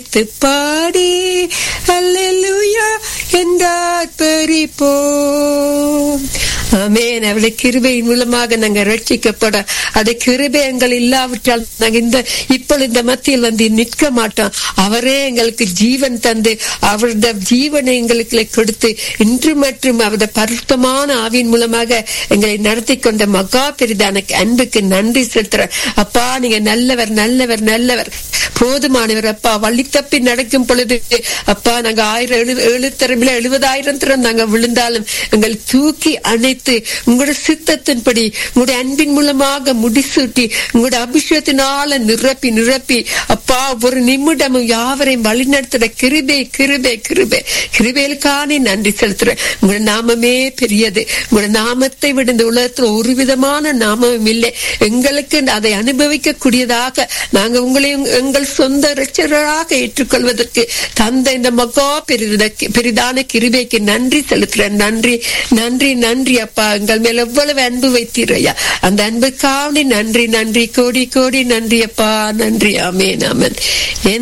சேர்த்து பாடி அல்லேலூயா என்றார் பறிப்போம் ஆமென் அவருடைய கிருபையின் மூலமாக நாங்க ரட்சிக்கப்பட அது கிருபை எங்கள் இல்லாவிட்டால் நாங்க இந்த இப்பொழுது இந்த மத்தியில் வந்து நிற்க மாட்டோம் அவரே எங்களுக்கு ஜீவன் தந்து அவருடைய ஜீவனை எங்களுக்கு கொடுத்து இன்று மற்றும் அவருடைய பருத்தமான ஆவியின் மூலமாக எங்களை நடத்தி கொண்ட மகா பெரிதான அன்புக்கு நன்றி செலுத்துற அப்பா நீங்க நல்லவர் நல்லவர் நல்லவர் போதுமானவர் அப்பா வழி தப்பி நடக்கும் பொழுது அப்பா நாங்க ஆயிரம் எழு ஏழு திறமையில எழுபதாயிரம் திறம் நாங்க விழுந்தாலும் எங்கள் தூக்கி அணைத்து உங்களோட சித்தத்தின்படி உங்களுடைய அன்பின் மூலமாக முடிசூட்டி உங்களோட அபிஷேகத்தினால நிரப்பி நிரப்பி அப்பா ஒரு நிமிடமும் யாவரையும் வழிநடத்துற கிருபை கிருபை கிருபை கிருபைகளுக்கானே நன்றி செலுத்துறேன் உங்களோட நாமமே பெரியது உங்களோட நாமத்தை விட இந்த உலகத்துல ஒரு விதமான நாமமும் இல்லை எங்களுக்கு அதை அனுபவிக்க கூடியதாக நாங்க உங்களை எங்கள் சொந்த ரட்சகராக ஏற்றுக்கொள்வதற்கு தந்த இந்த மகா பெரித பெரிதான கிருபைக்கு நன்றி செலுத்துறேன் நன்றி நன்றி நன்றி அப்பா எங்கள் மேல் எவ்வளவு அன்பு வைத்தீரையா அந்த அன்புக்காவணி நன்றி நன்றி கோடி கோடி நன்றி அப்பா நன்றி ஆமேன் ஆமன்